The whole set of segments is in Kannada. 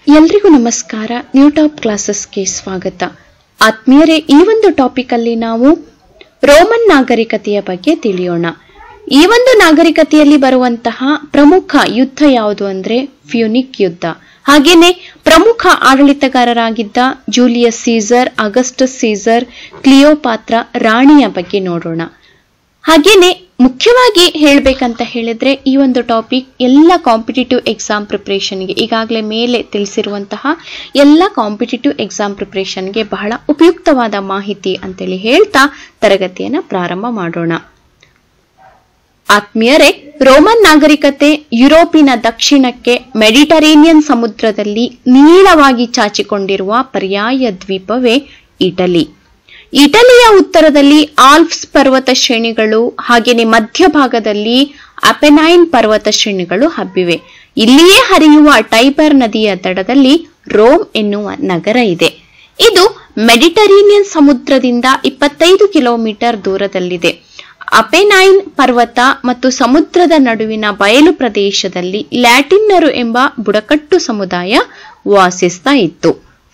ಎಲ್ರಿಗೂ ನಮಸ್ಕಾರ ನ್ಯೂ ಟಾಪ್ ಕ್ಲಾಸಸ್ಗೆ ಸ್ವಾಗತ ಆತ್ಮೀಯರೇ ಈ ಒಂದು ಟಾಪಿಕ್ ಅಲ್ಲಿ ನಾವು ರೋಮನ್ ನಾಗರಿಕತೆಯ ಬಗ್ಗೆ ತಿಳಿಯೋಣ ಈ ಒಂದು ನಾಗರಿಕತೆಯಲ್ಲಿ ಬರುವಂತಹ ಪ್ರಮುಖ ಯುದ್ಧ ಯಾವುದು ಅಂದ್ರೆ ಫ್ಯೂನಿಕ್ ಯುದ್ಧ ಹಾಗೇನೆ ಪ್ರಮುಖ ಆಡಳಿತಗಾರರಾಗಿದ್ದ Julius Caesar Augustus Caesar Cleopatra ರಾಣಿಯ ಬಗ್ಗೆ ನೋಡೋಣ ಹಾಗೇನೆ ಮುಖ್ಯವಾಗಿ ಹೇಳ್ಬೇಕಂತ ಹೇಳಿದ್ರೆ ಈ ಒಂದು ಟಾಪಿಕ್ ಎಲ್ಲ ಕಾಂಪಿಟೇಟಿವ್ ಎಕ್ಸಾಮ್ ಪ್ರಿಪ್ರೇಷನ್ಗೆ ಈಗಾಗಲೇ ಮೇಲೆ ತಿಳಿಸಿರುವಂತಹ ಎಲ್ಲ ಕಾಂಪಿಟೇಟಿವ್ ಎಕ್ಸಾಮ್ ಪ್ರಿಪ್ರೇಷನ್ಗೆ ಬಹಳ ಉಪಯುಕ್ತವಾದ ಮಾಹಿತಿ ಅಂತೇಳಿ ಹೇಳ್ತಾ ತರಗತಿಯನ್ನ ಪ್ರಾರಂಭ ಮಾಡೋಣ ಆತ್ಮೀಯರೇ ರೋಮನ್ ನಾಗರಿಕತೆ ಯುರೋಪಿನ ದಕ್ಷಿಣಕ್ಕೆ ಮೆಡಿಟರೇನಿಯನ್ ಸಮುದ್ರದಲ್ಲಿ ನೀಳವಾಗಿ ಚಾಚಿಕೊಂಡಿರುವ ಪರ್ಯಾಯ ದ್ವೀಪವೇ ಇಟಲಿ ಇಟಲಿಯ ಉತ್ತರದಲ್ಲಿ ಆಲ್ಪ್ಸ್ ಪರ್ವತ ಶ್ರೇಣಿಗಳು ಹಾಗೆಯೇ ಮಧ್ಯಭಾಗದಲ್ಲಿ ಅಪೆನೈನ್ ಪರ್ವತ ಶ್ರೇಣಿಗಳು ಹಬ್ಬಿವೆ ಇಲ್ಲಿಯೇ ಹರಿಯುವ ಟೈಬರ್ ನದಿಯ ದಡದಲ್ಲಿ ರೋಮ್ ಎನ್ನುವ ನಗರ ಇದೆ ಇದು ಮೆಡಿಟರೇನಿಯನ್ ಸಮುದ್ರದಿಂದ ಇಪ್ಪತ್ತೈದು ಕಿಲೋಮೀಟರ್ ದೂರದಲ್ಲಿದೆ ಅಪೆನೈನ್ ಪರ್ವತ ಮತ್ತು ಸಮುದ್ರದ ನಡುವಿನ ಬಯಲು ಪ್ರದೇಶದಲ್ಲಿ ಲ್ಯಾಟಿನ್ನರು ಎಂಬ ಬುಡಕಟ್ಟು ಸಮುದಾಯ ವಾಸಿಸ್ತಾ ಇತ್ತು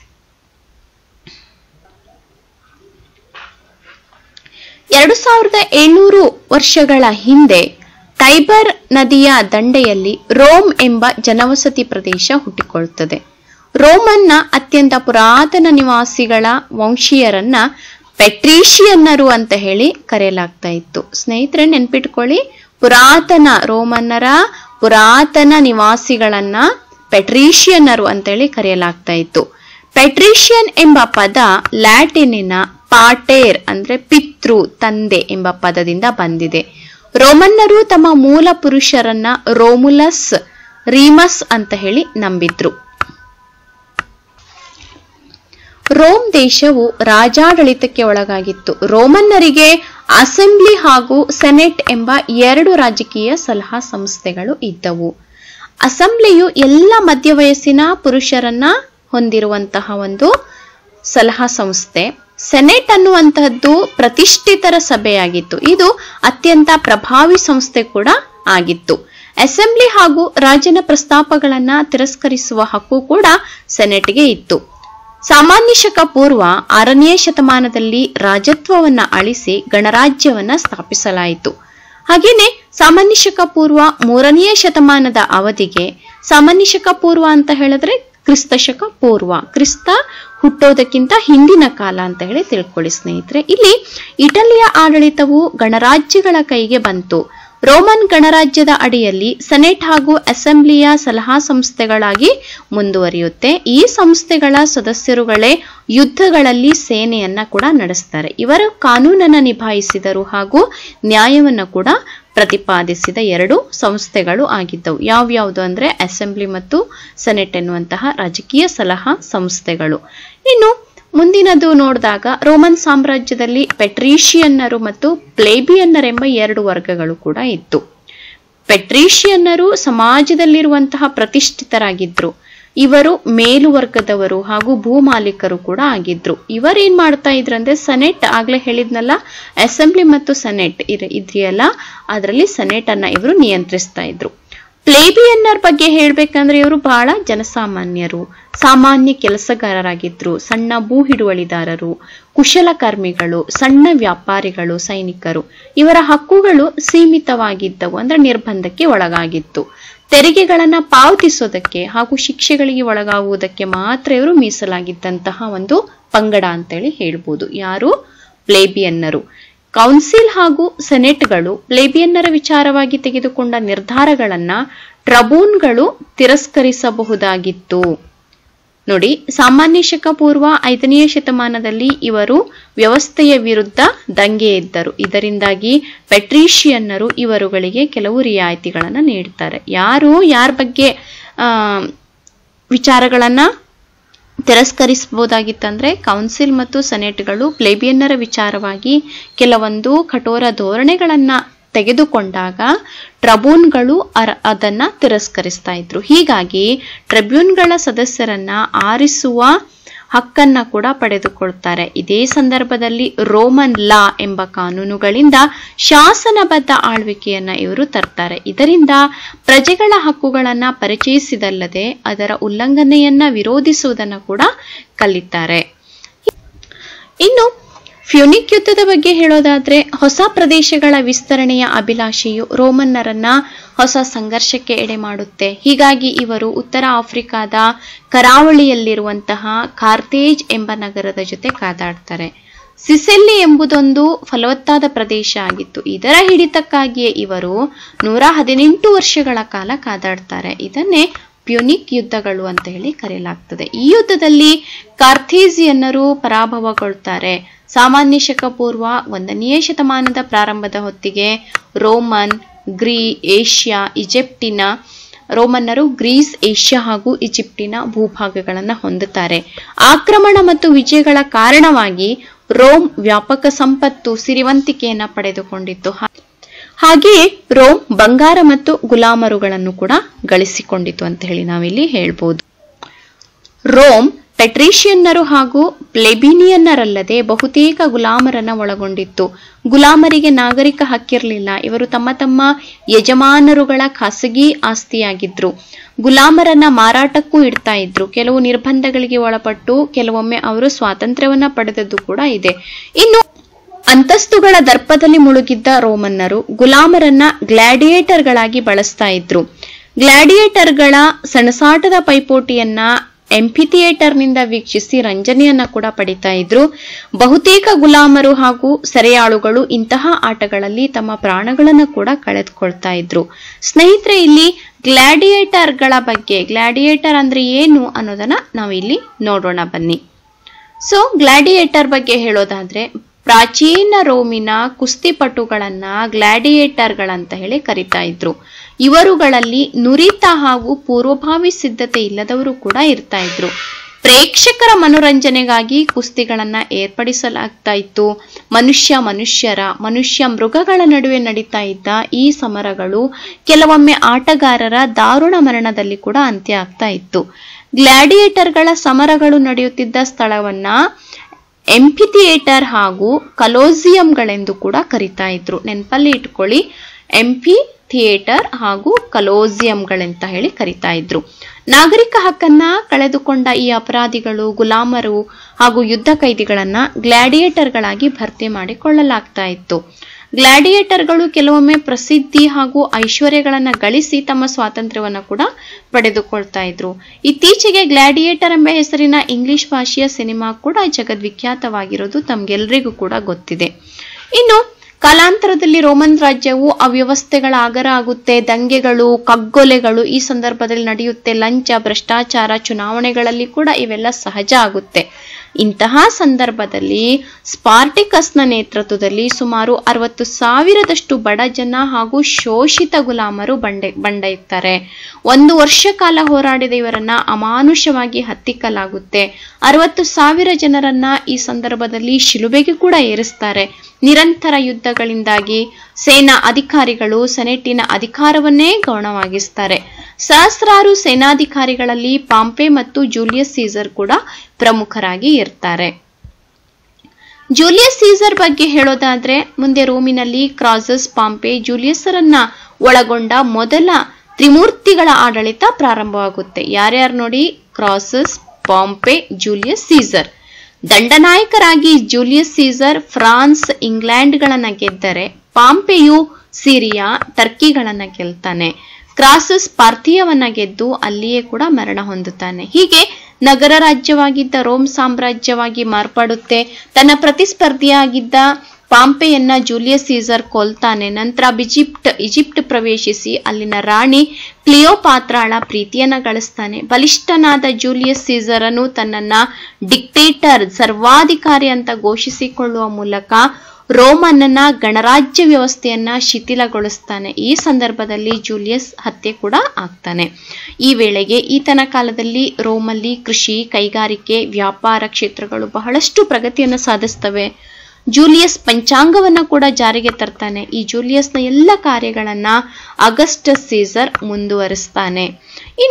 ಎರಡು ಸಾವಿರದ ಏಳ್ನೂರು ವರ್ಷಗಳ ಹಿಂದೆ ಟೈಬರ್ ನದಿಯ ದಂಡೆಯಲ್ಲಿ ರೋಮ್ ಎಂಬ ಜನವಸತಿ ಪ್ರದೇಶ ಹುಟ್ಟಿಕೊಳ್ಳುತ್ತದೆ ರೋಮನ್ನ ಅತ್ಯಂತ ಪುರಾತನ ನಿವಾಸಿಗಳ ವಂಶೀಯರನ್ನ ಪೆಟ್ರೀಷಿಯನ್ನರು ಅಂತ ಹೇಳಿ ಕರೆಯಲಾಗ್ತಾ ಇತ್ತು ಸ್ನೇಹಿತರೆ ನೆನ್ಪಿಟ್ಕೊಳ್ಳಿ ಪುರಾತನ ರೋಮನ್ನರ ಪುರಾತನ ನಿವಾಸಿಗಳನ್ನ ಪೆಟ್ರೀಷಿಯನ್ನರು ಅಂತೇಳಿ ಕರೆಯಲಾಗ್ತಾ ಇತ್ತು ಪೆಟ್ರೀಷಿಯನ್ ಎಂಬ ಪದ ಲ್ಯಾಟಿನಿನ ಪಾಟೇರ್ ಅಂದ್ರೆ ಪಿತೃ ತಂದೆ ಎಂಬ ಪದದಿಂದ ಬಂದಿದೆ ರೋಮನ್ನರು ತಮ್ಮ ಮೂಲ ಪುರುಷರನ್ನ ರೋಮುಲಸ್ ರೀಮಸ್ ಅಂತ ಹೇಳಿ ನಂಬಿದ್ರು ರೋಮ್ ದೇಶವು ರಾಜಾಡಳಿತಕ್ಕೆ ಒಳಗಾಗಿತ್ತು ರೋಮನ್ನರಿಗೆ ಅಸೆಂಬ್ಲಿ ಹಾಗೂ ಸೆನೆಟ್ ಎಂಬ ಎರಡು ರಾಜಕೀಯ ಸಲಹಾ ಸಂಸ್ಥೆಗಳು ಇದ್ದವು ಅಸೆಂಬ್ಲಿಯು ಎಲ್ಲ ಮಧ್ಯವಯಸ್ಸಿನ ಪುರುಷರನ್ನ ಹೊಂದಿರುವಂತಹ ಒಂದು ಸಲಹಾ ಸಂಸ್ಥೆ ಸೆನೆಟ್ ಅನ್ನುವಂತಹದ್ದು ಪ್ರತಿಷ್ಠಿತರ ಸಭೆಯಾಗಿತ್ತು ಇದು ಅತ್ಯಂತ ಪ್ರಭಾವಿ ಸಂಸ್ಥೆ ಕೂಡ ಆಗಿತ್ತು ಅಸೆಂಬ್ಲಿ ಹಾಗೂ ರಾಜನ ಪ್ರಸ್ತಾಪಗಳನ್ನ ತಿರಸ್ಕರಿಸುವ ಹಕ್ಕು ಕೂಡ ಸೆನೆಟ್ಗೆ ಇತ್ತು ಸಾಮಾನ್ಯ ಶಕ ಪೂರ್ವ ಆರನೆಯ ಶತಮಾನದಲ್ಲಿ ರಾಜತ್ವವನ್ನ ಅಳಿಸಿ ಗಣರಾಜ್ಯವನ್ನ ಸ್ಥಾಪಿಸಲಾಯಿತು ಹಾಗೇನೆ ಸಾಮಾನ್ಯ ಶಕ ಪೂರ್ವ ಮೂರನೆಯ ಶತಮಾನದ ಅವಧಿಗೆ ಸಾಮಾನ್ಯ ಶಕ ಪೂರ್ವ ಅಂತ ಹೇಳಿದ್ರೆ ಕ್ರಿಸ್ತ ಶಕ ಪೂರ್ವ ಕ್ರಿಸ್ತ ಹುಟ್ಟೋದಕ್ಕಿಂತ ಹಿಂದಿನ ಕಾಲ ಅಂತ ಹೇಳಿ ತಿಳ್ಕೊಳ್ಳಿ ಸ್ನೇಹಿತರೆ ಇಲ್ಲಿ ಇಟಲಿಯ ಆಡಳಿತವು ಗಣರಾಜ್ಯಗಳ ಕೈಗೆ ಬಂತು ರೋಮನ್ ಗಣರಾಜ್ಯದ ಅಡಿಯಲ್ಲಿ ಸೆನೆಟ್ ಹಾಗೂ ಅಸೆಂಬ್ಲಿಯ ಸಲಹಾ ಸಂಸ್ಥೆಗಳಾಗಿ ಮುಂದುವರಿಯುತ್ತೆ ಈ ಸಂಸ್ಥೆಗಳ ಸದಸ್ಯರುಗಳೇ ಯುದ್ಧಗಳಲ್ಲಿ ಸೇನೆಯನ್ನ ಕೂಡ ನಡೆಸ್ತಾರೆ ಇವರು ಕಾನೂನನ್ನ ನಿಭಾಯಿಸಿದರು ಹಾಗೂ ನ್ಯಾಯವನ್ನ ಕೂಡ ಪ್ರತಿಪಾದಿಸಿದ ಎರಡು ಸಂಸ್ಥೆಗಳು ಆಗಿದ್ದವು ಯಾವ್ಯಾವುದು ಅಂದ್ರೆ ಅಸೆಂಬ್ಲಿ ಮತ್ತು ಸೆನೆಟ್ ಎನ್ನುವಂತಹ ರಾಜಕೀಯ ಸಲಹಾ ಸಂಸ್ಥೆಗಳು ಇನ್ನು ಮುಂದಿನದು ನೋಡಿದಾಗ ರೋಮನ್ ಸಾಮ್ರಾಜ್ಯದಲ್ಲಿ ಪೆಟ್ರೀಷಿಯನ್ನರು ಮತ್ತು ಪ್ಲೇಬಿಯನ್ನರೆಂಬ ಎರಡು ವರ್ಗಗಳು ಕೂಡ ಇತ್ತು ಪೆಟ್ರೀಷಿಯನ್ನರು ಸಮಾಜದಲ್ಲಿರುವಂತಹ ಪ್ರತಿಷ್ಠಿತರಾಗಿದ್ರು ಇವರು ಮೇಲುವರ್ಗದವರು ಹಾಗೂ ಭೂಮಾಲೀಕರು ಕೂಡ ಆಗಿದ್ರು ಇವರೇನ್ ಮಾಡ್ತಾ ಇದ್ರಂದ್ರೆ ಸೆನೆಟ್ ಆಗ್ಲೇ ಹೇಳಿದ್ನಲ್ಲ ಅಸೆಂಬ್ಲಿ ಮತ್ತು ಸೆನೆಟ್ ಇದ್ರಿಯಲ್ಲ ಅದರಲ್ಲಿ ಸೆನೆಟ್ ಅನ್ನ ಇವರು ನಿಯಂತ್ರಿಸ್ತಾ ಇದ್ರು ಪ್ಲೇಬಿಯನ್ನರ್ ಬಗ್ಗೆ ಹೇಳ್ಬೇಕಂದ್ರೆ ಇವರು ಬಹಳ ಜನಸಾಮಾನ್ಯರು ಸಾಮಾನ್ಯ ಕೆಲಸಗಾರರಾಗಿದ್ರು ಸಣ್ಣ ಭೂ ಹಿಡುವಳಿದಾರರು ಕುಶಲಕರ್ಮಿಗಳು ಸಣ್ಣ ವ್ಯಾಪಾರಿಗಳು ಸೈನಿಕರು ಇವರ ಹಕ್ಕುಗಳು ಸೀಮಿತವಾಗಿದ್ದವು ಅಂದ್ರೆ ನಿರ್ಬಂಧಕ್ಕೆ ಒಳಗಾಗಿತ್ತು ತೆರಿಗೆಗಳನ್ನ ಪಾವತಿಸೋದಕ್ಕೆ ಹಾಗೂ ಶಿಕ್ಷೆಗಳಿಗೆ ಒಳಗಾಗುವುದಕ್ಕೆ ಮಾತ್ರ ಇವರು ಮೀಸಲಾಗಿದ್ದಂತಹ ಒಂದು ಪಂಗಡ ಅಂತೇಳಿ ಹೇಳ್ಬೋದು ಯಾರು ಪ್ಲೇಬಿಯನ್ನರು ಕೌನ್ಸಿಲ್ ಹಾಗೂ ಸೆನೆಟ್ಗಳು ಪ್ಲೇಬಿಯನ್ನರ ವಿಚಾರವಾಗಿ ತೆಗೆದುಕೊಂಡ ನಿರ್ಧಾರಗಳನ್ನ ಟ್ರಬೂನ್ಗಳು ತಿರಸ್ಕರಿಸಬಹುದಾಗಿತ್ತು ನೋಡಿ ಸಾಮಾನ್ಯ ಶಕ ಪೂರ್ವ ಐದನೆಯ ಶತಮಾನದಲ್ಲಿ ಇವರು ವ್ಯವಸ್ಥೆಯ ವಿರುದ್ಧ ದಂಗೆ ಎದ್ದರು ಇದರಿಂದಾಗಿ ಪೆಟ್ರೀಷಿಯನ್ನರು ಇವರುಗಳಿಗೆ ಕೆಲವು ರಿಯಾಯಿತಿಗಳನ್ನ ನೀಡ್ತಾರೆ ಯಾರು ಯಾರ ಬಗ್ಗೆ ಆ ವಿಚಾರಗಳನ್ನ ತಿರಸ್ಕರಿಸಬಹುದಾಗಿತ್ತಂದ್ರೆ ಕೌನ್ಸಿಲ್ ಮತ್ತು ಸೆನೆಟ್ಗಳು ಪ್ಲೇಬಿಯನ್ನರ ವಿಚಾರವಾಗಿ ಕೆಲವೊಂದು ಕಠೋರ ಧೋರಣೆಗಳನ್ನ ತೆಗೆದುಕೊಂಡಾಗ ಟ್ರಬೂನ್ಗಳು ಅದನ್ನ ತಿರಸ್ಕರಿಸ್ತಾ ಇದ್ರು ಹೀಗಾಗಿ ಟ್ರಿಬ್ಯೂನ್ಗಳ ಸದಸ್ಯರನ್ನ ಆರಿಸುವ ಹಕ್ಕನ್ನ ಕೂಡ ಪಡೆದುಕೊಳ್ತಾರೆ ಇದೇ ಸಂದರ್ಭದಲ್ಲಿ ರೋಮನ್ ಲಾ ಎಂಬ ಕಾನೂನುಗಳಿಂದ ಶಾಸನಬದ್ಧ ಆಳ್ವಿಕೆಯನ್ನ ಇವರು ತರ್ತಾರೆ ಇದರಿಂದ ಪ್ರಜೆಗಳ ಹಕ್ಕುಗಳನ್ನ ಪರಿಚಯಿಸಿದಲ್ಲದೆ ಅದರ ಉಲ್ಲಂಘನೆಯನ್ನ ವಿರೋಧಿಸುವುದನ್ನ ಕೂಡ ಕಲಿತಾರೆ ಇನ್ನು ಫ್ಯೂನಿಕ್ ಯುದ್ಧದ ಬಗ್ಗೆ ಹೇಳೋದಾದ್ರೆ ಹೊಸ ಪ್ರದೇಶಗಳ ವಿಸ್ತರಣೆಯ ಅಭಿಲಾಷೆಯು ರೋಮನ್ನರನ್ನ ಹೊಸ ಸಂಘರ್ಷಕ್ಕೆ ಎಡೆ ಮಾಡುತ್ತೆ ಹೀಗಾಗಿ ಇವರು ಉತ್ತರ ಆಫ್ರಿಕಾದ ಕರಾವಳಿಯಲ್ಲಿರುವಂತಹ ಕಾರ್ತೇಜ್ ಎಂಬ ನಗರದ ಜೊತೆ ಕಾದಾಡ್ತಾರೆ ಸಿಸೆಲ್ಲಿ ಎಂಬುದೊಂದು ಫಲವತ್ತಾದ ಪ್ರದೇಶ ಆಗಿತ್ತು ಇದರ ಹಿಡಿತಕ್ಕಾಗಿಯೇ ಇವರು ನೂರ ಹದಿನೆಂಟು ವರ್ಷಗಳ ಕಾಲ ಕಾದಾಡ್ತಾರೆ ಇದನ್ನೇ ಪ್ಯೂನಿಕ್ ಯುದ್ಧಗಳು ಅಂತ ಹೇಳಿ ಕರೆಯಲಾಗ್ತದೆ ಈ ಯುದ್ಧದಲ್ಲಿ ಕಾರ್ಥೇಜಿಯನ್ನರು ಪರಾಭವಗೊಳ್ತಾರೆ ಸಾಮಾನ್ಯ ಶಕ ಪೂರ್ವ ಒಂದನೆಯ ಶತಮಾನದ ಪ್ರಾರಂಭದ ಹೊತ್ತಿಗೆ ರೋಮನ್ ಗ್ರೀ ಏಷ್ಯಾ ಈಜಿಪ್ಟಿನ ರೋಮನ್ನರು ಗ್ರೀಸ್ ಏಷ್ಯಾ ಹಾಗೂ ಈಜಿಪ್ಟಿನ ಭೂಭಾಗಗಳನ್ನು ಹೊಂದುತ್ತಾರೆ ಆಕ್ರಮಣ ಮತ್ತು ವಿಜಯಗಳ ಕಾರಣವಾಗಿ ರೋಮ್ ವ್ಯಾಪಕ ಸಂಪತ್ತು ಸಿರಿವಂತಿಕೆಯನ್ನ ಪಡೆದುಕೊಂಡಿತ್ತು ಹಾಗೆಯೇ ರೋಮ್ ಬಂಗಾರ ಮತ್ತು ಗುಲಾಮರುಗಳನ್ನು ಕೂಡ ಗಳಿಸಿಕೊಂಡಿತು ಅಂತ ಹೇಳಿ ನಾವಿಲ್ಲಿ ಹೇಳ್ಬೋದು ರೋಮ್ ಪೆಟ್ರೀಷಿಯನ್ನರು ಹಾಗೂ ಪ್ಲೆಬಿನಿಯನ್ನರಲ್ಲದೆ ಬಹುತೇಕ ಗುಲಾಮರನ್ನ ಒಳಗೊಂಡಿತ್ತು ಗುಲಾಮರಿಗೆ ನಾಗರಿಕ ಹಕ್ಕಿರಲಿಲ್ಲ ಇವರು ತಮ್ಮ ತಮ್ಮ ಯಜಮಾನರುಗಳ ಖಾಸಗಿ ಆಸ್ತಿಯಾಗಿದ್ರು ಗುಲಾಮರನ್ನ ಮಾರಾಟಕ್ಕೂ ಇಡ್ತಾ ಇದ್ರು ಕೆಲವು ನಿರ್ಬಂಧಗಳಿಗೆ ಒಳಪಟ್ಟು ಕೆಲವೊಮ್ಮೆ ಅವರು ಸ್ವಾತಂತ್ರ್ಯವನ್ನ ಪಡೆದದ್ದು ಕೂಡ ಇದೆ ಇನ್ನು ಅಂತಸ್ತುಗಳ ದರ್ಪದಲ್ಲಿ ಮುಳುಗಿದ್ದ ರೋಮನ್ನರು ಗುಲಾಮರನ್ನ ಗ್ಲಾಡಿಯೇಟರ್ಗಳಾಗಿ ಬಳಸ್ತಾ ಇದ್ರು ಗ್ಲಾಡಿಯೇಟರ್ಗಳ ಸಣಸಾಟದ ಪೈಪೋಟಿಯನ್ನ ಎಂಫಿಥಿಯೇಟರ್ನಿಂದ ವೀಕ್ಷಿಸಿ ರಂಜನೆಯನ್ನ ಕೂಡ ಪಡಿತಾ ಇದ್ರು ಬಹುತೇಕ ಗುಲಾಮರು ಹಾಗೂ ಸೆರೆಯಾಳುಗಳು ಇಂತಹ ಆಟಗಳಲ್ಲಿ ತಮ್ಮ ಪ್ರಾಣಗಳನ್ನು ಕೂಡ ಕಳೆದುಕೊಳ್ತಾ ಇದ್ರು ಸ್ನೇಹಿತರೆ ಇಲ್ಲಿ ಗ್ಲಾಡಿಯೇಟರ್ಗಳ ಬಗ್ಗೆ ಗ್ಲಾಡಿಯೇಟರ್ ಅಂದ್ರೆ ಏನು ಅನ್ನೋದನ್ನ ನಾವಿಲ್ಲಿ ನೋಡೋಣ ಬನ್ನಿ ಸೊ ಗ್ಲಾಡಿಯೇಟರ್ ಬಗ್ಗೆ ಹೇಳೋದಾದ್ರೆ ಪ್ರಾಚೀನ ರೋಮಿನ ಕುಸ್ತಿಪಟುಗಳನ್ನ ಗ್ಲಾಡಿಯೇಟರ್ಗಳಂತ ಹೇಳಿ ಕರಿತಾ ಇದ್ರು ಇವರುಗಳಲ್ಲಿ ನುರಿತ ಹಾಗೂ ಪೂರ್ವಭಾವಿ ಸಿದ್ಧತೆ ಇಲ್ಲದವರು ಕೂಡ ಇರ್ತಾ ಇದ್ರು ಪ್ರೇಕ್ಷಕರ ಮನೋರಂಜನೆಗಾಗಿ ಕುಸ್ತಿಗಳನ್ನ ಏರ್ಪಡಿಸಲಾಗ್ತಾ ಇತ್ತು ಮನುಷ್ಯ ಮನುಷ್ಯರ ಮನುಷ್ಯ ಮೃಗಗಳ ನಡುವೆ ನಡೀತಾ ಇದ್ದ ಈ ಸಮರಗಳು ಕೆಲವೊಮ್ಮೆ ಆಟಗಾರರ ದಾರುಣ ಮರಣದಲ್ಲಿ ಕೂಡ ಅಂತ್ಯ ಆಗ್ತಾ ಇತ್ತು ಗ್ಲಾಡಿಯೇಟರ್ಗಳ ಸಮರಗಳು ನಡೆಯುತ್ತಿದ್ದ ಸ್ಥಳವನ್ನ ಎಂಪಿಥಿಯೇಟರ್ ಹಾಗೂ ಕಲೋಸಿಯಂಗಳೆಂದು ಕೂಡ ಕರಿತಾ ಇದ್ರು ನೆನಪಲ್ಲಿ ಇಟ್ಕೊಳ್ಳಿ ಎಂಪಿ ಥಿಯೇಟರ್ ಹಾಗೂ ಕಲೋಸಿಯಂಗಳೆಂತ ಹೇಳಿ ಕರಿತಾ ಇದ್ರು ನಾಗರಿಕ ಹಕ್ಕನ್ನ ಕಳೆದುಕೊಂಡ ಈ ಅಪರಾಧಿಗಳು ಗುಲಾಮರು ಹಾಗೂ ಯುದ್ಧ ಕೈದಿಗಳನ್ನ ಗ್ಲಾಡಿಯೇಟರ್ಗಳಾಗಿ ಭರ್ತಿ ಮಾಡಿಕೊಳ್ಳಲಾಗ್ತಾ ಇತ್ತು ಗ್ಲಾಡಿಯೇಟರ್ಗಳು ಕೆಲವೊಮ್ಮೆ ಪ್ರಸಿದ್ಧಿ ಹಾಗೂ ಐಶ್ವರ್ಯಗಳನ್ನ ಗಳಿಸಿ ತಮ್ಮ ಸ್ವಾತಂತ್ರ್ಯವನ್ನ ಕೂಡ ಪಡೆದುಕೊಳ್ತಾ ಇದ್ರು ಇತ್ತೀಚೆಗೆ ಗ್ಲಾಡಿಯೇಟರ್ ಎಂಬ ಹೆಸರಿನ ಇಂಗ್ಲಿಷ್ ಭಾಷೆಯ ಸಿನಿಮಾ ಕೂಡ ಜಗದ್ವಿಖ್ಯಾತವಾಗಿರೋದು ತಮ್ಗೆಲ್ರಿಗೂ ಕೂಡ ಗೊತ್ತಿದೆ ಇನ್ನು ಕಾಲಾಂತರದಲ್ಲಿ ರೋಮನ್ ರಾಜ್ಯವು ಅವ್ಯವಸ್ಥೆಗಳ ಆಗರ ಆಗುತ್ತೆ ದಂಗೆಗಳು ಕಗ್ಗೊಲೆಗಳು ಈ ಸಂದರ್ಭದಲ್ಲಿ ನಡೆಯುತ್ತೆ ಲಂಚ ಭ್ರಷ್ಟಾಚಾರ ಚುನಾವಣೆಗಳಲ್ಲಿ ಕೂಡ ಇವೆಲ್ಲ ಸಹಜ ಆಗುತ್ತೆ ಇಂತಹ ಸಂದರ್ಭದಲ್ಲಿ ಸ್ಪಾರ್ಟಿಕಸ್ನ ನೇತೃತ್ವದಲ್ಲಿ ಸುಮಾರು ಅರವತ್ತು ಸಾವಿರದಷ್ಟು ಬಡ ಜನ ಹಾಗೂ ಶೋಷಿತ ಗುಲಾಮರು ಬಂಡೆ ಬಂಡಯುತ್ತಾರೆ ಒಂದು ವರ್ಷ ಕಾಲ ಹೋರಾಡಿದ ಇವರನ್ನ ಅಮಾನುಷವಾಗಿ ಹತ್ತಿಕ್ಕಲಾಗುತ್ತೆ ಅರವತ್ತು ಸಾವಿರ ಜನರನ್ನ ಈ ಸಂದರ್ಭದಲ್ಲಿ ಶಿಲುಬೆಗೆ ಕೂಡ ಏರಿಸ್ತಾರೆ ನಿರಂತರ ಯುದ್ಧಗಳಿಂದಾಗಿ ಸೇನಾ ಅಧಿಕಾರಿಗಳು ಸೆನೆಟಿನ ಅಧಿಕಾರವನ್ನೇ ಗೌಣವಾಗಿಸ್ತಾರೆ ಸಹಸ್ರಾರು ಸೇನಾಧಿಕಾರಿಗಳಲ್ಲಿ ಪಾಂಪೆ ಮತ್ತು ಜೂಲಿಯಸ್ ಸೀಸರ್ ಕೂಡ ಪ್ರಮುಖರಾಗಿ ಇರ್ತಾರೆ ಜೂಲಿಯಸ್ ಸೀಸರ್ ಬಗ್ಗೆ ಹೇಳೋದಾದ್ರೆ ಮುಂದೆ ರೋಮಿನಲ್ಲಿ ಕ್ರಾಸಸ್ ಪಾಂಪೆ ಜೂಲಿಯಸ್ರನ್ನ ಒಳಗೊಂಡ ಮೊದಲ ತ್ರಿಮೂರ್ತಿಗಳ ಆಡಳಿತ ಪ್ರಾರಂಭವಾಗುತ್ತೆ ಯಾರ್ಯಾರು ನೋಡಿ ಕ್ರಾಸಸ್ ಪಾಂಪೆ ಜೂಲಿಯಸ್ ಸೀಸರ್ ದಂಡನಾಯಕರಾಗಿ ಜೂಲಿಯಸ್ ಸೀಸರ್ ಫ್ರಾನ್ಸ್ ಇಂಗ್ಲೆಂಡ್ಗಳನ್ನ ಗೆದ್ದರೆ ಪಾಂಪೆಯು ಸಿರಿಯಾ ಟರ್ಕಿಗಳನ್ನ ಗೆಲ್ತಾನೆ ಕ್ರಾಸಸ್ ಪಾರ್ಥಿಯವನ್ನ ಗೆದ್ದು ಅಲ್ಲಿಯೇ ಕೂಡ ಮರಣ ಹೊಂದುತ್ತಾನೆ ಹೀಗೆ ನಗರ ರಾಜ್ಯವಾಗಿದ್ದ ರೋಮ್ ಸಾಮ್ರಾಜ್ಯವಾಗಿ ಮಾರ್ಪಡುತ್ತೆ ತನ್ನ ಪ್ರತಿಸ್ಪರ್ಧಿಯಾಗಿದ್ದ ಪಾಂಪೆಯನ್ನ ಜೂಲಿಯಸ್ ಸೀಸರ್ ಕೊಲ್ತಾನೆ ನಂತರ ಬಿಜಿಪ್ಟ್ ಈಜಿಪ್ಟ್ ಪ್ರವೇಶಿಸಿ ಅಲ್ಲಿನ ರಾಣಿ ಕ್ಲಿಯೋಪಾತ್ರಾಳ ಪ್ರೀತಿಯನ್ನ ಗಳಿಸ್ತಾನೆ ಬಲಿಷ್ಠನಾದ ಜೂಲಿಯಸ್ ಸೀಸರನು ತನ್ನನ್ನ ಡಿಕ್ಟೇಟರ್ ಸರ್ವಾಧಿಕಾರಿ ಅಂತ ಘೋಷಿಸಿಕೊಳ್ಳುವ ಮೂಲಕ ರೋಮನ್ನ ಗಣರಾಜ್ಯ ವ್ಯವಸ್ಥೆಯನ್ನ ಶಿಥಿಲಗೊಳಿಸ್ತಾನೆ ಈ ಸಂದರ್ಭದಲ್ಲಿ ಜೂಲಿಯಸ್ ಹತ್ಯೆ ಕೂಡ ಆಗ್ತಾನೆ ಈ ವೇಳೆಗೆ ಈತನ ಕಾಲದಲ್ಲಿ ರೋಮಲ್ಲಿ ಕೃಷಿ ಕೈಗಾರಿಕೆ ವ್ಯಾಪಾರ ಕ್ಷೇತ್ರಗಳು ಬಹಳಷ್ಟು ಪ್ರಗತಿಯನ್ನು ಸಾಧಿಸ್ತವೆ ಜೂಲಿಯಸ್ ಪಂಚಾಂಗವನ್ನ ಕೂಡ ಜಾರಿಗೆ ತರ್ತಾನೆ ಈ ಜೂಲಿಯಸ್ನ ಎಲ್ಲ ಕಾರ್ಯಗಳನ್ನ ಅಗಸ್ಟಸ್ ಸೀಸರ್ ಮುಂದುವರಿಸ್ತಾನೆ ಇನ್ನು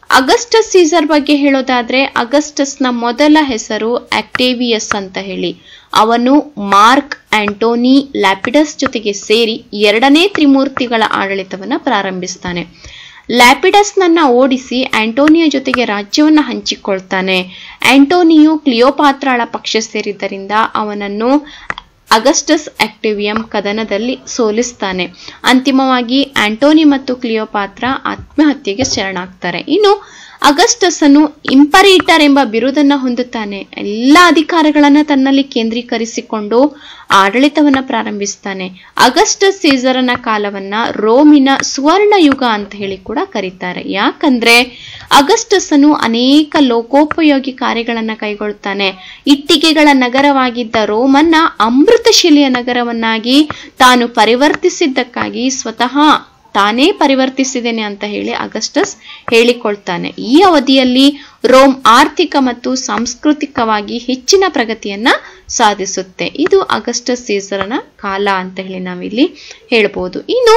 ಅಗಸ್ಟಸ್ ಸೀಸರ್ ಬಗ್ಗೆ ಹೇಳೋದಾದ್ರೆ ಅಗಸ್ಟಸ್ನ ಮೊದಲ ಹೆಸರು ಆಕ್ಟೇವಿಯಸ್ ಅಂತ ಹೇಳಿ ಅವನು ಮಾರ್ಕ್ ಆಂಟೋನಿ ಲ್ಯಾಪಿಡಸ್ ಜೊತೆಗೆ ಸೇರಿ ಎರಡನೇ ತ್ರಿಮೂರ್ತಿಗಳ ಆಡಳಿತವನ್ನ ಪ್ರಾರಂಭಿಸ್ತಾನೆ ಲ್ಯಾಪಿಡಸ್ನನ್ನ ಓಡಿಸಿ ಆಂಟೋನಿಯ ಜೊತೆಗೆ ರಾಜ್ಯವನ್ನ ಹಂಚಿಕೊಳ್ತಾನೆ ಆಂಟೋನಿಯು ಕ್ಲಿಯೋಪಾತ್ರಾಳ ಪಕ್ಷ ಸೇರಿದ್ದರಿಂದ ಅವನನ್ನು ಅಗಸ್ಟಸ್ ಆಕ್ಟಿವಿಯಂ ಕದನದಲ್ಲಿ ಸೋಲಿಸ್ತಾನೆ ಅಂತಿಮವಾಗಿ ಆಂಟೋನಿ ಮತ್ತು ಕ್ಲಿಯೋಪಾತ್ರ ಆತ್ಮಹತ್ಯೆಗೆ ಶರಣಾಗ್ತಾರೆ ಇನ್ನು ಅಗಸ್ಟಸ್ ಅನ್ನು ಇಂಪರೇಟರ್ ಎಂಬ ಬಿರುದನ್ನ ಹೊಂದುತ್ತಾನೆ ಎಲ್ಲ ಅಧಿಕಾರಗಳನ್ನ ತನ್ನಲ್ಲಿ ಕೇಂದ್ರೀಕರಿಸಿಕೊಂಡು ಆಡಳಿತವನ್ನ ಪ್ರಾರಂಭಿಸ್ತಾನೆ ಅಗಸ್ಟಸ್ ಸೀಸರನ ಕಾಲವನ್ನ ರೋಮಿನ ಸುವರ್ಣ ಯುಗ ಅಂತ ಹೇಳಿ ಕೂಡ ಕರೀತಾರೆ ಯಾಕಂದ್ರೆ ಅಗಸ್ಟಸ್ ಅನ್ನು ಅನೇಕ ಲೋಕೋಪಯೋಗಿ ಕಾರ್ಯಗಳನ್ನ ಕೈಗೊಳ್ತಾನೆ ಇಟ್ಟಿಗೆಗಳ ನಗರವಾಗಿದ್ದ ರೋಮನ್ನ ಅಮೃತಶಿಲೆಯ ನಗರವನ್ನಾಗಿ ತಾನು ಪರಿವರ್ತಿಸಿದ್ದಕ್ಕಾಗಿ ಸ್ವತಃ ತಾನೇ ಪರಿವರ್ತಿಸಿದ್ದೇನೆ ಅಂತ ಹೇಳಿ ಅಗಸ್ಟಸ್ ಹೇಳಿಕೊಳ್ತಾನೆ ಈ ಅವಧಿಯಲ್ಲಿ ರೋಮ್ ಆರ್ಥಿಕ ಮತ್ತು ಸಾಂಸ್ಕೃತಿಕವಾಗಿ ಹೆಚ್ಚಿನ ಪ್ರಗತಿಯನ್ನ ಸಾಧಿಸುತ್ತೆ ಇದು ಅಗಸ್ಟಸ್ ಸೀಸರನ ಕಾಲ ಅಂತ ಹೇಳಿ ನಾವಿಲ್ಲಿ ಹೇಳ್ಬೋದು ಇನ್ನು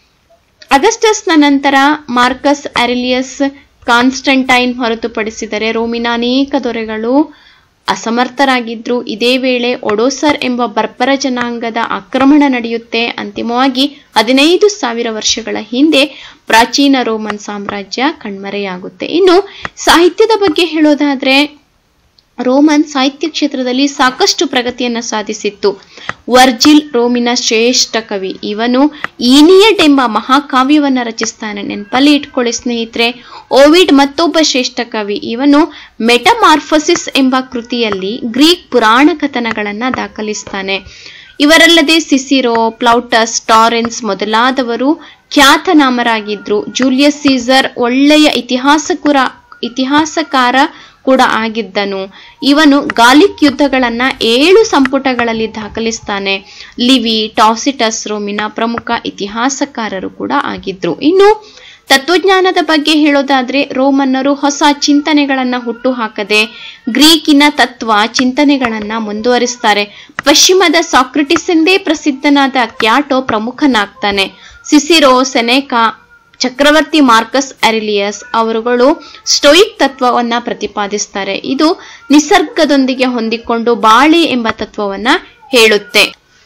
ಅಗಸ್ಟಸ್ನ ನಂತರ ಮಾರ್ಕಸ್ ಅರಿಲಿಯಸ್ ಕಾನ್ಸ್ಟಂಟೈನ್ ಹೊರತುಪಡಿಸಿದರೆ ರೋಮಿನ ಅನೇಕ ದೊರೆಗಳು ಅಸಮರ್ಥರಾಗಿದ್ರು ಇದೇ ವೇಳೆ ಒಡೋಸರ್ ಎಂಬ ಬರ್ಬರ ಜನಾಂಗದ ಆಕ್ರಮಣ ನಡೆಯುತ್ತೆ ಅಂತಿಮವಾಗಿ ಹದಿನೈದು ಸಾವಿರ ವರ್ಷಗಳ ಹಿಂದೆ ಪ್ರಾಚೀನ ರೋಮನ್ ಸಾಮ್ರಾಜ್ಯ ಕಣ್ಮರೆಯಾಗುತ್ತೆ ಇನ್ನು ಸಾಹಿತ್ಯದ ಬಗ್ಗೆ ಹೇಳೋದಾದ್ರೆ ರೋಮನ್ ಸಾಹಿತ್ಯ ಕ್ಷೇತ್ರದಲ್ಲಿ ಸಾಕಷ್ಟು ಪ್ರಗತಿಯನ್ನ ಸಾಧಿಸಿತ್ತು ವರ್ಜಿಲ್ ರೋಮಿನ ಶ್ರೇಷ್ಠ ಕವಿ ಇವನು ಈನಿಯಡ್ ಎಂಬ ಮಹಾಕಾವ್ಯವನ್ನ ರಚಿಸ್ತಾನೆ ನೆನಪಲ್ಲಿ ಇಟ್ಕೊಳ್ಳಿ ಸ್ನೇಹಿತರೆ ಓವಿಡ್ ಮತ್ತೊಬ್ಬ ಶ್ರೇಷ್ಠ ಕವಿ ಇವನು ಮೆಟಮಾರ್ಫಸಿಸ್ ಎಂಬ ಕೃತಿಯಲ್ಲಿ ಗ್ರೀಕ್ ಪುರಾಣ ಕಥನಗಳನ್ನ ದಾಖಲಿಸ್ತಾನೆ ಇವರಲ್ಲದೆ ಸಿಸಿರೋ ಪ್ಲೌಟಸ್ ಟಾರೆನ್ಸ್ ಮೊದಲಾದವರು ಖ್ಯಾತನಾಮರಾಗಿದ್ರು ಜೂಲಿಯಸ್ ಸೀಸರ್ ಒಳ್ಳೆಯ ಇತಿಹಾಸಕುರ ಇತಿಹಾಸಕಾರ ಕೂಡ ಆಗಿದ್ದನು ಇವನು ಗಾಲಿಕ್ ಯುದ್ಧಗಳನ್ನ ಏಳು ಸಂಪುಟಗಳಲ್ಲಿ ದಾಖಲಿಸ್ತಾನೆ ಲಿವಿ ಟಾಸಿಟಸ್ ರೋಮಿನ ಪ್ರಮುಖ ಇತಿಹಾಸಕಾರರು ಕೂಡ ಆಗಿದ್ರು ಇನ್ನು ತತ್ವಜ್ಞಾನದ ಬಗ್ಗೆ ಹೇಳೋದಾದ್ರೆ ರೋಮನ್ನರು ಹೊಸ ಚಿಂತನೆಗಳನ್ನ ಹುಟ್ಟು ಹಾಕದೆ ಗ್ರೀಕಿನ ತತ್ವ ಚಿಂತನೆಗಳನ್ನ ಮುಂದುವರಿಸ್ತಾರೆ ಪಶ್ಚಿಮದ ಸಾಕ್ರೆಟಿಸ್ ಎಂದೇ ಪ್ರಸಿದ್ಧನಾದ ಕ್ಯಾಟೋ ಪ್ರಮುಖನಾಗ್ತಾನೆ ಸಿಸಿರೋ ಸೆನೆಕಾ ಚಕ್ರವರ್ತಿ ಮಾರ್ಕಸ್ ಅರಿಲಿಯಸ್ ಅವರುಗಳು ಸ್ಟೋಯಿಕ್ ತತ್ವವನ್ನ ಪ್ರತಿಪಾದಿಸ್ತಾರೆ ಇದು ನಿಸರ್ಗದೊಂದಿಗೆ ಹೊಂದಿಕೊಂಡು ಬಾಳಿ ಎಂಬ ತತ್ವವನ್ನ ಹೇಳುತ್ತೆ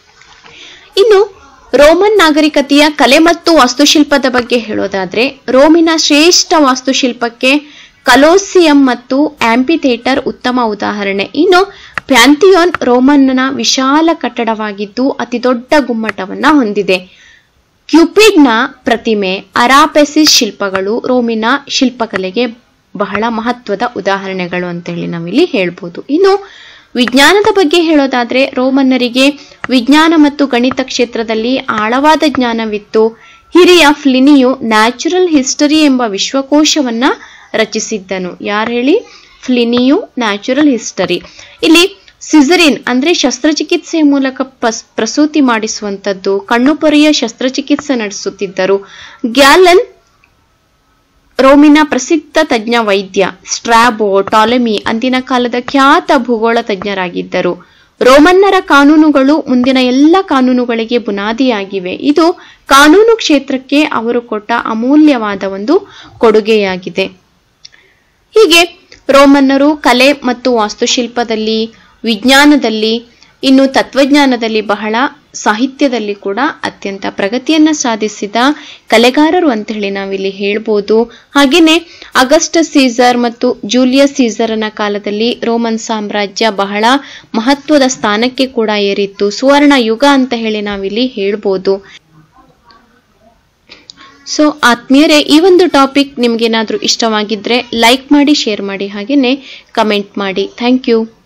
ಇನ್ನು ರೋಮನ್ ನಾಗರಿಕತೆಯ ಕಲೆ ಮತ್ತು ವಾಸ್ತುಶಿಲ್ಪದ ಬಗ್ಗೆ ಹೇಳೋದಾದ್ರೆ ರೋಮಿನ ಶ್ರೇಷ್ಠ ವಾಸ್ತುಶಿಲ್ಪಕ್ಕೆ ಕಲೋಸಿಯಂ ಮತ್ತು ಆಂಪಿಥಿಯೇಟರ್ ಉತ್ತಮ ಉದಾಹರಣೆ ಇನ್ನು ಪ್ಯಾಂಥಿಯೋನ್ ರೋಮನ್ನ ವಿಶಾಲ ಕಟ್ಟಡವಾಗಿದ್ದು ಅತಿ ದೊಡ್ಡ ಗುಮ್ಮಟವನ್ನ ಹೊಂದಿದೆ ಕ್ಯೂಪಿಡ್ನ ಪ್ರತಿಮೆ ಅರಾಪೆಸಿಸ್ ಶಿಲ್ಪಗಳು ರೋಮಿನ ಶಿಲ್ಪಕಲೆಗೆ ಬಹಳ ಮಹತ್ವದ ಉದಾಹರಣೆಗಳು ಅಂತೇಳಿ ನಾವಿಲ್ಲಿ ಹೇಳ್ಬೋದು ಇನ್ನು ವಿಜ್ಞಾನದ ಬಗ್ಗೆ ಹೇಳೋದಾದ್ರೆ ರೋಮನ್ನರಿಗೆ ವಿಜ್ಞಾನ ಮತ್ತು ಗಣಿತ ಕ್ಷೇತ್ರದಲ್ಲಿ ಆಳವಾದ ಜ್ಞಾನವಿತ್ತು ಹಿರಿಯ ಫ್ಲಿನಿಯು ನ್ಯಾಚುರಲ್ ಹಿಸ್ಟರಿ ಎಂಬ ವಿಶ್ವಕೋಶವನ್ನ ರಚಿಸಿದ್ದನು ಯಾರು ಹೇಳಿ ಫ್ಲಿನಿಯು ನ್ಯಾಚುರಲ್ ಹಿಸ್ಟರಿ ಇಲ್ಲಿ ಸಿಸರಿನ್ ಅಂದ್ರೆ ಶಸ್ತ್ರಚಿಕಿತ್ಸೆಯ ಮೂಲಕ ಪಸ್ ಪ್ರಸೂತಿ ಮಾಡಿಸುವಂತದ್ದು ಕಣ್ಣುಪೊರೆಯ ಶಸ್ತ್ರಚಿಕಿತ್ಸೆ ನಡೆಸುತ್ತಿದ್ದರು ಗ್ಯಾಲನ್ ರೋಮಿನ ಪ್ರಸಿದ್ಧ ತಜ್ಞ ವೈದ್ಯ ಸ್ಟ್ರಾಬೋ ಟಾಲೆಮಿ ಅಂದಿನ ಕಾಲದ ಖ್ಯಾತ ಭೂಗೋಳ ತಜ್ಞರಾಗಿದ್ದರು ರೋಮನ್ನರ ಕಾನೂನುಗಳು ಮುಂದಿನ ಎಲ್ಲ ಕಾನೂನುಗಳಿಗೆ ಬುನಾದಿಯಾಗಿವೆ ಇದು ಕಾನೂನು ಕ್ಷೇತ್ರಕ್ಕೆ ಅವರು ಕೊಟ್ಟ ಅಮೂಲ್ಯವಾದ ಒಂದು ಕೊಡುಗೆಯಾಗಿದೆ ಹೀಗೆ ರೋಮನ್ನರು ಕಲೆ ಮತ್ತು ವಾಸ್ತುಶಿಲ್ಪದಲ್ಲಿ ವಿಜ್ಞಾನದಲ್ಲಿ ಇನ್ನು ತತ್ವಜ್ಞಾನದಲ್ಲಿ ಬಹಳ ಸಾಹಿತ್ಯದಲ್ಲಿ ಕೂಡ ಅತ್ಯಂತ ಪ್ರಗತಿಯನ್ನ ಸಾಧಿಸಿದ ಕಲೆಗಾರರು ಅಂತ ಹೇಳಿ ನಾವಿಲ್ಲಿ ಹೇಳ್ಬೋದು ಹಾಗೇನೆ ಅಗಸ್ಟಸ್ ಸೀಸರ್ ಮತ್ತು ಜೂಲಿಯಸ್ ಸೀಸರನ ಕಾಲದಲ್ಲಿ ರೋಮನ್ ಸಾಮ್ರಾಜ್ಯ ಬಹಳ ಮಹತ್ವದ ಸ್ಥಾನಕ್ಕೆ ಕೂಡ ಏರಿತ್ತು ಸುವರ್ಣ ಯುಗ ಅಂತ ಹೇಳಿ ನಾವಿಲ್ಲಿ ಹೇಳ್ಬೋದು ಸೊ ಆತ್ಮೀಯರೇ ಈ ಒಂದು ಟಾಪಿಕ್ ನಿಮ್ಗೇನಾದ್ರೂ ಇಷ್ಟವಾಗಿದ್ರೆ ಲೈಕ್ ಮಾಡಿ ಶೇರ್ ಮಾಡಿ ಹಾಗೇನೆ ಕಮೆಂಟ್ ಮಾಡಿ ಥ್ಯಾಂಕ್ ಯು